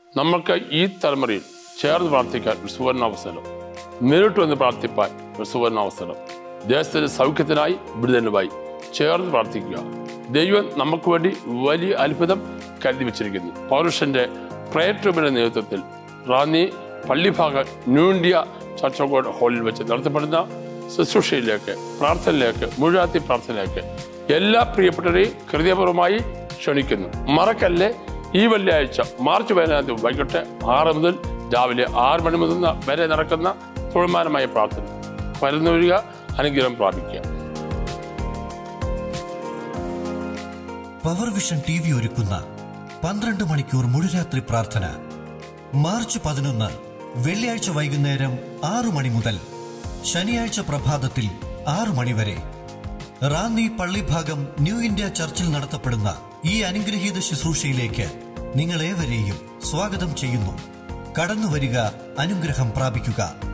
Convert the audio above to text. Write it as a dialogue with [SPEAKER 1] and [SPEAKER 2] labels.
[SPEAKER 1] നമുക്ക് ഈ തലമുറയിൽ ചേർന്ന് പ്രാർത്ഥിക്കാൻ ഒരു സുവർണാവസരം നേരിട്ട് വന്ന് പ്രാർത്ഥിപ്പാൻ ഒരു സുവർണാവസരം ദേശത്തിന്റെ സൗഖ്യത്തിനായി വിടുതലുമായി ചേർന്ന് പ്രാർത്ഥിക്കുക ദൈവം നമുക്ക് വേണ്ടി വലിയ അത്ഭുതം കരുതി വെച്ചിരിക്കുന്നു പൗരുഷന്റെ പ്രയർ ട്യൂബിന്റെ നേതൃത്വത്തിൽ Ranni Pallibhaga New India Church of God ഹാളിൽ വെച്ച് നടത്തപ്പെടുന്ന ശുശ്രൂഷയിലേക്ക് പ്രാർത്ഥനയിലേക്ക് മുഴുവാത്തി പ്രാർത്ഥനയിലേക്ക് എല്ലാ പ്രിയപ്പെട്ടവരെയും ഹൃദയപൂർവ്വമായി ക്ഷണിക്കുന്നു മറക്കല്ലേ ഈ വെള്ളിയാഴ്ച മാർച്ച് പതിനാം തീയതി വൈകിട്ട് ആറ് മുതൽ രാവിലെ ആറ് മണി മുതൽ വരെ നടക്കുന്ന തൊഴിൽമാനമായ പ്രാർത്ഥന വരുന്നു വരിക അനുഗ്രഹം പ്രാപിക്കുക
[SPEAKER 2] പവർ വിഷൻ ടി വി ഒരുക്കുന്ന പന്ത്രണ്ട് മണിക്കൂർ മുഴുരാത്രി പ്രാർത്ഥന മാർച്ച് പതിനൊന്ന് വെള്ളിയാഴ്ച വൈകുന്നേരം ആറു മണി മുതൽ ശനിയാഴ്ച പ്രഭാതത്തിൽ ആറു മണി വരെ റാന്നി പള്ളിഭാഗം ന്യൂ ഇന്ത്യ ചർച്ചിൽ നടത്തപ്പെടുന്ന ഈ അനുഗ്രഹീത ശുശ്രൂഷയിലേക്ക് നിങ്ങളേവരെയും സ്വാഗതം ചെയ്യുന്നു കടന്നുവരിക അനുഗ്രഹം പ്രാപിക്കുക